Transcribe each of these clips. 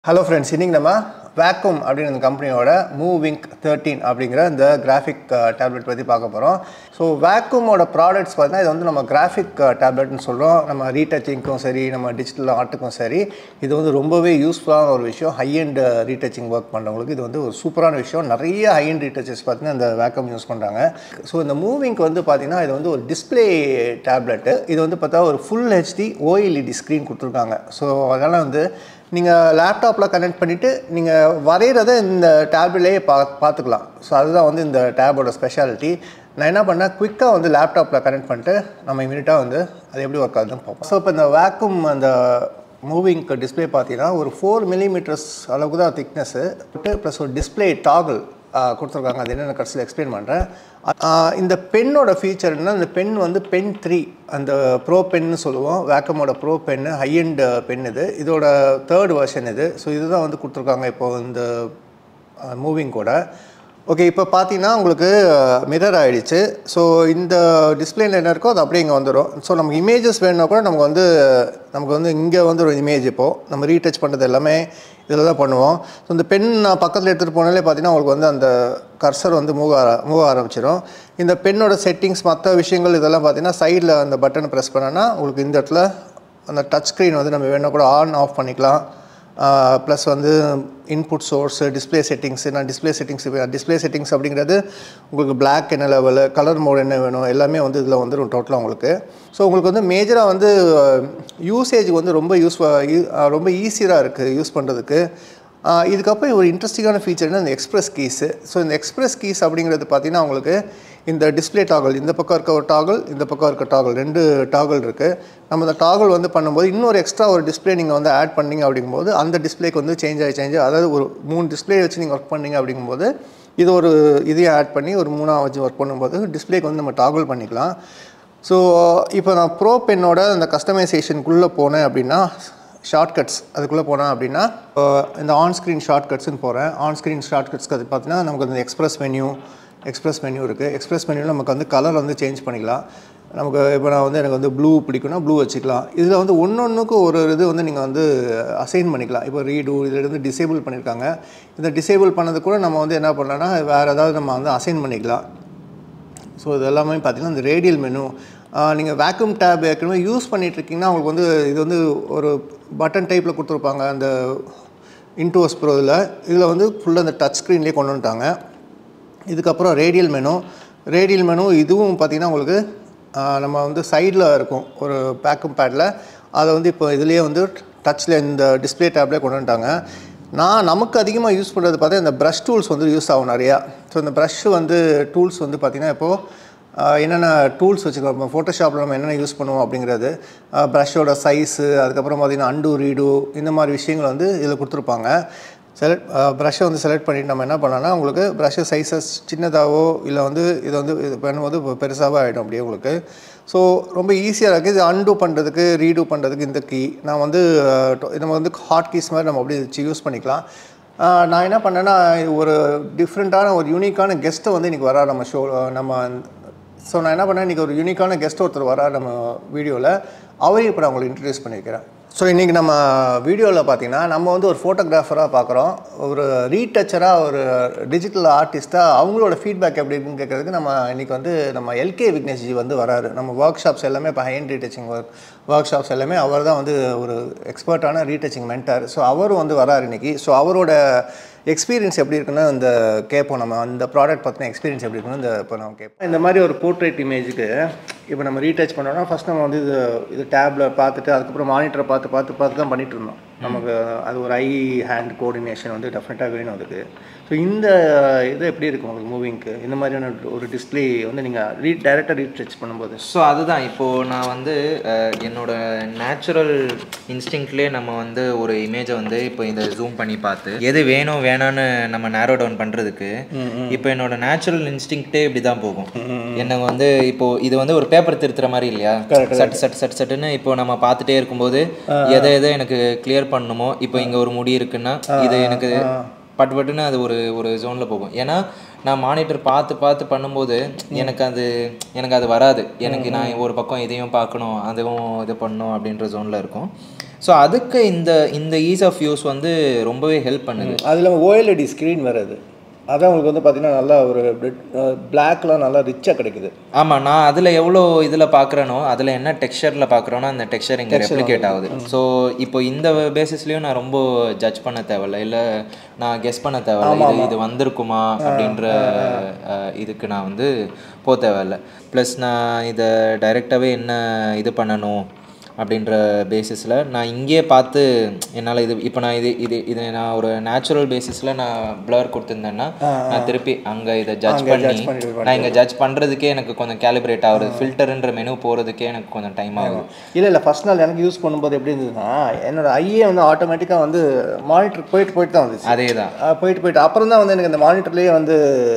hello friends இன்றைக்கி நம்ம வேக்கும் அப்படின்னு அந்த கம்பெனியோட மூவிங்க் தேர்ட்டீன் அப்படிங்கிற இந்த கிராஃபிக் டேப்லெட் பற்றி பார்க்க போகிறோம் ஸோ வேக்குமோட ப்ராடக்ட்ஸ் பார்த்தீங்கன்னா இது வந்து நம்ம கிராஃபிக் டேப்லெட்னு சொல்கிறோம் நம்ம ரீடச்சிங்க்கும் சரி நம்ம டிஜிட்டல் ஆர்ட்டுக்கும் சரி இது வந்து ரொம்பவே யூஸ்ஃபுல்லான ஒரு விஷயம் ஹை அண்ட் ரீடச்சிங் ஒர்க் பண்ணுறவங்களுக்கு இது வந்து ஒரு சூப்பரான விஷயம் நிறைய ஹை அண்ட் ரீடச்சஸ் பார்த்தீங்கன்னா இந்த வேக்கம் யூஸ் பண்ணுறாங்க ஸோ இந்த மூவிங்க்கு வந்து பார்த்தீங்கன்னா இது வந்து ஒரு டிஸ்பிளே டேப்லெட்டு இது வந்து பார்த்தா ஒரு ஃபுல் ஹெச்டி ஓஎல்இடி ஸ்க்ரீன் கொடுத்துருக்காங்க ஸோ அதனால் வந்து நீங்கள் லேப்டாப்பில் கனெக்ட் பண்ணிவிட்டு நீங்கள் வரைகிறத இந்த டேப்லேயே பா பார்த்துக்கலாம் ஸோ அதுதான் வந்து இந்த டேபோட ஸ்பெஷாலிட்டி நான் என்ன பண்ணேன் குயிக்காக வந்து லேப்டாப்பில் கனெக்ட் பண்ணிட்டு நம்ம இமீடியட்டாக வந்து அது எப்படி ஒர்க் ஆகுதுன்னு பார்ப்போம் ஸோ இப்போ இந்த வேக்கும் அந்த மூவிங் டிஸ்பிளே பார்த்தீங்கன்னா ஒரு ஃபோர் மில்லிமீட்டர்ஸ் அளவுக்கு தான் திக்னஸ்ஸு ப்ளஸ் ஒரு டிஸ்பிளே டாகிள் கொடுத்துருக்காங்க அது என்னென்ன கடைசியில் எக்ஸ்பிளைன் பண்ணுறேன் இந்த பென்னோட ஃபீச்சர் என்ன இந்த பென் வந்து பென் த்ரீ அந்த ப்ரோ பென்னு சொல்லுவோம் வேக்கமோட pro pen high end pen இது இதோட தேர்ட் வெர்ஷன் இது ஸோ இதுதான் வந்து கொடுத்துருக்காங்க இப்போது இந்த மூவிங் கூட ஓகே இப்போ பார்த்தீங்கன்னா உங்களுக்கு மிரர் ஆகிடுச்சு ஸோ இந்த டிஸ்பிளேல என்ன இருக்கோ அது அப்படியே இங்கே வந்துடும் ஸோ நமக்கு இமேஜஸ் வேணும்னா கூட நமக்கு வந்து நமக்கு வந்து இங்கே வந்து ஒரு இமேஜ் இப்போது நம்ம ரீடச் பண்ணுறது எல்லாமே இதில் தான் பண்ணுவோம் ஸோ இந்த பென் நான் பக்கத்தில் எடுத்துகிட்டு போனாலே பார்த்தீங்கன்னா உங்களுக்கு வந்து அந்த கர்சர் வந்து மூவ் ஆர மூவ் ஆரம்பிச்சிடும் இந்த பென்னோட செட்டிங்ஸ் மற்ற விஷயங்கள் இதெல்லாம் பார்த்தீங்கன்னா சைடில் அந்த பட்டனை ப்ரெஸ் பண்ணோன்னா உங்களுக்கு இந்த இடத்துல அந்த டச் ஸ்க்ரீன் வந்து நம்ம வேணால் கூட ஆன் ஆஃப் பண்ணிக்கலாம் ப்ளஸ் வந்து இன்புட் சோர்ஸ் டிஸ்பிளே செட்டிங்ஸ் நான் டிஸ்பிளே செட்டிங்ஸ் டிஸ்பிளே செட்டிங்ஸ் அப்படிங்கிறது உங்களுக்கு பிளாக் என்ன லெவலு கலர் மோட் என்ன வேணும் எல்லாமே வந்து இதில் வந்துடும் டோட்டலாக உங்களுக்கு ஸோ உங்களுக்கு வந்து மேஜராக வந்து யூசேஜ் வந்து ரொம்ப யூஸ் ரொம்ப ஈஸியாக இருக்குது யூஸ் பண்ணுறதுக்கு இதுக்கப்புறம் ஒரு இன்ட்ரெஸ்டிங்கான ஃபீச்சர்னா இந்த எக்ஸ்பிரஸ் கீஸு ஸோ இந்த எக்ஸ்பிரஸ் கீஸ் அப்படிங்கிறது பார்த்தீங்கன்னா உங்களுக்கு இந்த டிஸ்பிளே டாகல் இந்த பக்கம் இருக்க ஒரு டாகல் இந்த பக்கம் இருக்க டாகல் ரெண்டு டாகல் இருக்குது நம்ம இந்த டாகல் வந்து பண்ணும்போது இன்னொரு எக்ஸ்ட்ரா ஒரு டிஸ்பிளே நீங்கள் வந்து ஆட் பண்ணிங்க அப்படிங்கும்போது அந்த டிஸ்பிளேக்கு வந்து சேஞ்ச் ஆகி சேஞ்ச் அதாவது ஒரு மூணு டிஸ்பிளே வச்சு நீங்கள் ஒர்க் பண்ணீங்க அப்படிங்கும்போது இது ஒரு இதையும் ஆட் பண்ணி ஒரு மூணாக வச்சு ஒர்க் பண்ணும்போது டிஸ்பிளேக்கு வந்து நம்ம டாகல் பண்ணிக்கலாம் ஸோ இப்போ நான் ப்ரோ பென்னோட அந்த கஸ்டமைசேஷனுக்குள்ளே போனேன் அப்படின்னா ஷார்ட்கட்ஸ் அதுக்குள்ளே போனேன் அப்படின்னா இந்த ஆன் ஸ்க்ரீன் ஷார்ட்கட்ஸ்னு போகிறேன் ஆன் ஸ்க்ரீன் ஷார்ட்கட்ஸ்க்கு அது பார்த்தீங்கன்னா நமக்கு அந்த எக்ஸ்பிரஸ் மென்யூ எக்ஸ்பிரஸ் மென்யூ இருக்குது எக்ஸ்பிரஸ் மென்யூவில் நமக்கு வந்து கலர் வந்து சேஞ்ச் பண்ணிக்கலாம் நமக்கு இப்போ நான் வந்து எனக்கு வந்து ப்ளூ பிடிக்கும்னா ப்ளூ வச்சுக்கலாம் இதில் வந்து ஒன்று ஒன்றுக்கு ஒரு இது வந்து நீங்கள் வந்து அசைன் பண்ணிக்கலாம் இப்போ ரீடு இதில் இருந்து டிசேபிள் பண்ணியிருக்காங்க இந்த டிசேபிள் பண்ணது கூட நம்ம வந்து என்ன பண்ணலாம்னா வேறு ஏதாவது நம்ம வந்து அசைன் பண்ணிக்கலாம் ஸோ இது எல்லாமே பார்த்திங்கன்னா இந்த ரேடியல் மெனு நீங்கள் வேக்யூம் டேப் ஏற்கனவே யூஸ் பண்ணிகிட்ருக்கீங்கன்னா உங்களுக்கு வந்து இது வந்து ஒரு பட்டன் டைப்பில் கொடுத்துருப்பாங்க அந்த இன்டோஸ் ப்ரோ இதில் இதில் வந்து ஃபுல்லாக அந்த டச் ஸ்க்ரீன்லேயே கொண்டு வந்துட்டாங்க இதுக்கப்புறம் ரேடியல் மெனு ரேடியல் மெனு இதுவும் பார்த்திங்கன்னா உங்களுக்கு நம்ம வந்து சைடில் இருக்கும் ஒரு பேக்கும் பேடில் அதை வந்து இப்போ இதுலேயே வந்து டச்சில் இந்த டிஸ்பிளே டேப்லேயே கொண்டு வந்துட்டாங்க நான் நமக்கு அதிகமாக யூஸ் பண்ணுறது பார்த்தா இந்த ப்ரஷ் டூல்ஸ் வந்து யூஸ் ஆகும் நிறையா ஸோ இந்த ப்ரஷ் வந்து டூல்ஸ் வந்து பார்த்திங்கன்னா இப்போது என்னென்ன டூல்ஸ் வச்சுக்கலாம் இப்போ ஃபோட்டோஷாப்பில் நம்ம என்னென்ன யூஸ் பண்ணுவோம் அப்படிங்கிறது ப்ரஷோட சைஸு அதுக்கப்புறம் பார்த்திங்கன்னா அண்டு ரீடு இந்த மாதிரி விஷயங்கள் வந்து இதில் கொடுத்துருப்பாங்க செலக்ட் ப்ரஷ்ஷை வந்து செலக்ட் பண்ணிவிட்டு நம்ம என்ன பண்ணலாம்னா உங்களுக்கு ப்ரஷ்ஷு சைஸஸ் சின்னதாகவோ இல்லை வந்து இது வந்து இது பண்ணும்போது பெருசாகவோ ஆகிடும் அப்படியே உங்களுக்கு ஸோ ரொம்ப ஈஸியாக இருக்குது இது அன்டூ பண்ணுறதுக்கு ரீடூ பண்ணுறதுக்கு இந்த கீ நான் வந்து நம்ம வந்து ஹாட் கீஸ் மாதிரி நம்ம அப்படியே வச்சு யூஸ் பண்ணிக்கலாம் நான் என்ன பண்ணேன்னா ஒரு டிஃப்ரெண்ட்டான ஒரு யூனிக்கான கெஸ்ட்டை வந்து இன்றைக்கி வரா நம்ம ஷோ நம்ம ஸோ நான் என்ன பண்ணேன் இன்றைக்கி ஒரு யூனிக்கான கெஸ்ட் ஒருத்தர் வரார் நம்ம வீடியோவில் அவரையும் இப்போ நான் உங்களுக்கு இன்ட்ரடியூஸ் பண்ணியிருக்கிறேன் ஸோ இன்றைக்கி நம்ம வீடியோவில் பார்த்தீங்கன்னா நம்ம வந்து ஒரு ஃபோட்டோகிராஃபராக பார்க்குறோம் ஒரு ரீடச்சராக ஒரு டிஜிட்டல் ஆர்டிஸ்ட்டாக அவங்களோட ஃபீட்பேக் எப்படி இருக்குன்னு கேட்குறதுக்கு நம்ம இன்றைக்கி வந்து நம்ம எல்கே விக்னேஷ்ஜி வந்து வராரு நம்ம ஒர்க் ஷாப்ஸ் எல்லாமே இப்போ high end retouching work workshops எல்லாமே அவர் தான் வந்து ஒரு எக்ஸ்பர்ட்டான ரீடச்சிங் மென்டர் ஸோ அவரும் வந்து வராரு இன்றைக்கி ஸோ அவரோட எக்ஸ்பீரியன்ஸ் எப்படி இருக்குன்னு இந்த கேட்போம் நம்ம அந்த ப்ராடக்ட் பற்றின எக்ஸ்பீரியன்ஸ் எப்படி இருக்குன்னு இந்த இப்போ நம்ம கேட்போம் இந்த மாதிரி ஒரு போர்ட்ரேட் இமேஜுக்கு இப்போ நம்ம ரீடச் பண்ணோம்னா ஃபஸ்ட் நம்ம வந்து இது இது டேப்பில் பார்த்துட்டு அதுக்கப்புறம் மானிட்டரை பார்த்து பார்த்து பார்த்து தான் பண்ணிகிட்டு இருந்தோம் நமக்கு அது ஒரு ஐ ஹேண்ட் கோஆர்டினேஷன் வந்து டெஃபினட்டாக வேணும் அதுக்கு ஸோ இந்த இது எப்படி இருக்கும் உங்களுக்கு மூவிங்க்கு இந்த மாதிரியான ஒரு டிஸ்பிளே வந்து நீங்கள் ரீ டேரெக்டாக ரீடச் பண்ணும்போது ஸோ அதுதான் இப்போது நான் வந்து என்னோட நேச்சுரல் இன்ஸ்டிங்க்ட்லேயே நம்ம வந்து ஒரு இமேஜை வந்து இப்போ இதை ஜூம் பண்ணி பார்த்து எது வேணும் வேணான்னு நம்ம நேரோ டவுன் பண்ணுறதுக்கு இப்போ என்னோட நேச்சுரல் இன்ஸ்டிங்க்டே இப்படி தான் போகும் எனக்கு வந்து இப்போது இது வந்து ஒரு பேப்பர் திருத்துற மாதிரி இல்லையா சட் சட் சட் சட்டுன்னு இப்போ நம்ம பார்த்துட்டே இருக்கும்போது எதை எதை எனக்கு கிளியர் பண்ணணுமோ இப்போ இங்கே ஒரு முடி இருக்குன்னா இது எனக்கு பட்டு பட்டுன்னு அது ஒரு ஒரு ஜோனில் போகும் ஏன்னா நான் மானிட்டர் பார்த்து பார்த்து பண்ணும்போது எனக்கு அது எனக்கு அது வராது எனக்கு நான் ஒரு பக்கம் இதையும் பார்க்கணும் அதுவும் இது பண்ணணும் அப்படின்ற ஜோனில் இருக்கும் ஸோ அதுக்கு இந்த இந்த ஈஸ் ஆஃப் யூஸ் வந்து ரொம்பவே ஹெல்ப் பண்ணுது அது இல்லாமல் ஓஎல்இடி ஸ்க்ரீன் வருது அதான் உங்களுக்கு வந்து பார்த்தீங்கன்னா நல்லா ஒரு பிளாக்லாம் நல்லா ரிச்சாக கிடைக்குது ஆமாம் நான் அதில் எவ்வளோ இதில் பார்க்குறேனோ அதில் என்ன டெக்ஸ்சரில் பார்க்குறோனோ அந்த டெக்ஸ்சர் இங்கே ரெப்ளிகேட் ஆகுது ஸோ இப்போ இந்த பேசிஸ்லேயும் நான் ரொம்ப ஜட்ஜ் பண்ண தேவையில்ல இல்லை நான் கெஸ் பண்ண தேவையில்ல இது இது வந்திருக்குமா அப்படின்ற அஹ், இதுக்கு நான் வந்து போக தேவையில்ல ப்ளஸ் நான் இதை டைரெக்டாகவே என்ன இது பண்ணணும் அப்படின்ற பேசிஸில் நான் இங்கேயே பார்த்து என்னால் இது இப்போ நான் இது இது இது நான் ஒரு நேச்சுரல் பேசிஸில் நான் பிளர் கொடுத்துருந்தேன்னா நான் திருப்பி அங்கே இதை ஜட்ஜ் பண்ணி நான் இங்கே ஜட்ஜ் பண்ணுறதுக்கே எனக்கு கொஞ்சம் கேலிப்ரேட் ஆகுது ஃபில்டர்ன்ற மெனு போகிறதுக்கே எனக்கு கொஞ்சம் டைம் ஆகுது இல்லை இல்லை ஃபர்ஸ்ட் நாள் எனக்கு யூஸ் பண்ணும்போது எப்படி இருந்ததுன்னா என்னோட ஐயே வந்து ஆட்டோமேட்டிக்காக வந்து மானிட்டர் போயிட்டு போயிட்டு தான் வந்துச்சு அதே தான் ஆ, போயிட்டு போயிட்டு அப்புறம் தான் வந்து எனக்கு இந்த மானிட்டர்லேயே வந்து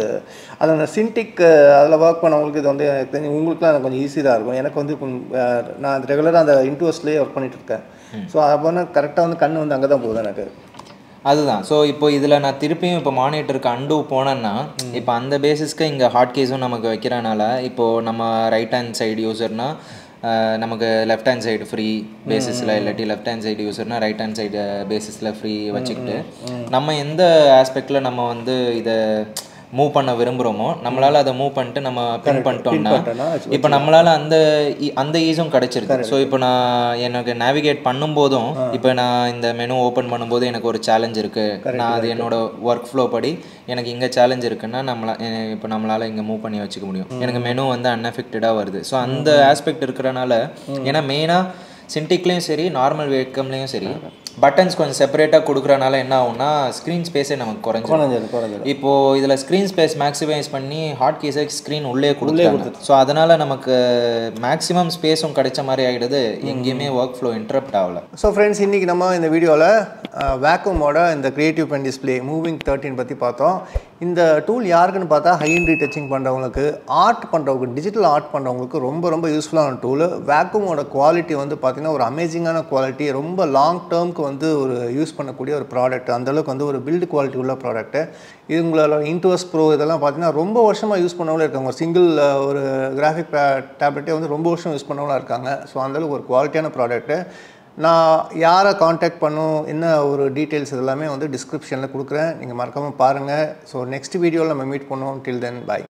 அது அந்த சின்டிக் அதில் ஒர்க் பண்ணவங்களுக்கு இது வந்து எனக்கு தெரிஞ்சு உங்களுக்குலாம் எனக்கு கொஞ்சம் ஈஸி தான் இருக்கும் எனக்கு வந்து கொஞ்சம், ஆ, நான் ரெகுலராக அந்த இன்ட்யூஸ்லேயே ஒர்க் பண்ணிட்டு இருக்கேன் ஸோ அப்போ கரெக்டாக வந்து கண் வந்து அங்கே தான் போகுது எனக்கு அதுதான் ஸோ இப்போ இதில் நான் திருப்பியும் இப்போ மானிட்டருக்கு அண்டு போனேன்னா இப்போ அந்த பேசிஸ்க்கு இங்கே ஹாட் கேஸும் நமக்கு வைக்கிறனால இப்போது நம்ம ரைட் ஹேண்ட் சைடு யூசர்னா நமக்கு லெஃப்ட் ஹேண்ட் சைடு ஃப்ரீ பேசிஸில் இல்லாட்டி லெஃப்ட் ஹேண்ட் சைடு யூசர்னா ரைட் ஹேண்ட் சைடு பேசிஸில் ஃப்ரீ வச்சுக்கிட்டு நம்ம எந்த ஆஸ்பெக்டில் நம்ம வந்து இதை மூவ் பண்ண விரும்புகிறோமோ நம்மளால் அதை மூவ் பண்ணிட்டு நம்ம பின் பண்ணிட்டோம்னா பண்ணிட்டோம்னா இப்போ நம்மளால அந்த இ- அந்த ஈஸும் கிடைச்சிருக்கு ஸோ இப்போ நான் எனக்கு நேவிகேட் பண்ணும்போதும் இப்போ நான் இந்த மெனு ஓப்பன் பண்ணும்போது எனக்கு ஒரு சேலஞ்ச் இருக்கு நான் அது என்னோட ஒர்க் ஃப்ளோ படி எனக்கு இங்கே சேலஞ்ச் இருக்குன்னா நம்மளா எ- இப்போ நம்மளால இங்கே மூவ் பண்ணி வச்சுக்க முடியும் எனக்கு மெனு வந்து அன்எஃபெக்டடாக வருது ஸோ அந்த ஆஸ்பெக்ட் இருக்கிறனால ஏன்னா மெயினாக சின்டிக்லேயும் சரி நார்மல் வேக்கம்லேயும் சரி பட்டன்ஸ் கொஞ்சம் செப்பரேட்டாக கொடுக்குறனால என்ன ஆகும்னா ஸ்க்ரீன் ஸ்பேஸே நமக்கு குறைஞ்சிரும் குறைஞ்சது குறைஞ்சது இப்போ இதில் ஸ்க்ரீன் ஸ்பேஸ் மேக்ஸிமைஸ் பண்ணி ஹாட் கீஸை ஸ்க்ரீன் உள்ளே கொடுத்துருக்காங்க ஸோ அதனால் நமக்கு மேக்ஸிமம் ஸ்பேஸும் கிடைச்ச மாதிரி ஆகிடுது எங்கேயுமே ஒர்க் ஃப்ளோ இன்டரப்ட் ஆகல ஸோ ஃப்ரெண்ட்ஸ் இன்றைக்கி நம்ம இந்த வீடியோவில் வேக்கூமோட இந்த creative pen display Movink thirteen பற்றி பார்த்தோம் இந்த டூல் யாருக்குன்னு பார்த்தா ஹை அண்ட் ரீடச்சிங் பண்ணுறவங்களுக்கு ஆர்ட் பண்ணுறவங்களுக்கு டிஜிட்டல் ஆர்ட் பண்ணுறவங்களுக்கு ரொம்ப ரொம்ப யூஸ்ஃபுல்லான டூல் வேக்கூமோட குவாலிட்டி வந்து பார்த்திங்கன்னா ஒரு அமேசிங்கான குவாலிட்டி ரொம்ப லாங் டேர்ம்க்கு வந்து ஒரு யூஸ் பண்ணக்கூடிய ஒரு ப்ராடக்ட் அந்தளவுக்கு வந்து ஒரு பில்டு குவாலிட்டி உள்ள ப்ராடக்ட்டு இது உங்களோட இன்ட்வஸ் ப்ரோ இதெல்லாம் பார்த்தீங்கன்னா ரொம்ப வருஷமாக யூஸ் பண்ணவங்களே இருக்காங்க ஒரு சிங்கிள் ஒரு கிராஃபிக் டேப்லெட்டே வந்து ரொம்ப வருஷம் யூஸ் பண்ணவங்களா இருக்காங்க ஸோ அந்தளவுக்கு ஒரு குவாலிட்டியான ப்ராடக்ட்டு நான் யாரை காண்டாக்ட் பண்ணும் என்ன ஒரு டீட்டெயில்ஸ் இதெல்லாமே வந்து டிஸ்கிரிப்ஷனில் கொடுக்குறேன் நீங்கள் மறக்காமல் பாருங்கள் ஸோ நெக்ஸ்ட் வீடியோவில் நம்ம மீட் பண்ணுவோம் டில் தென் பை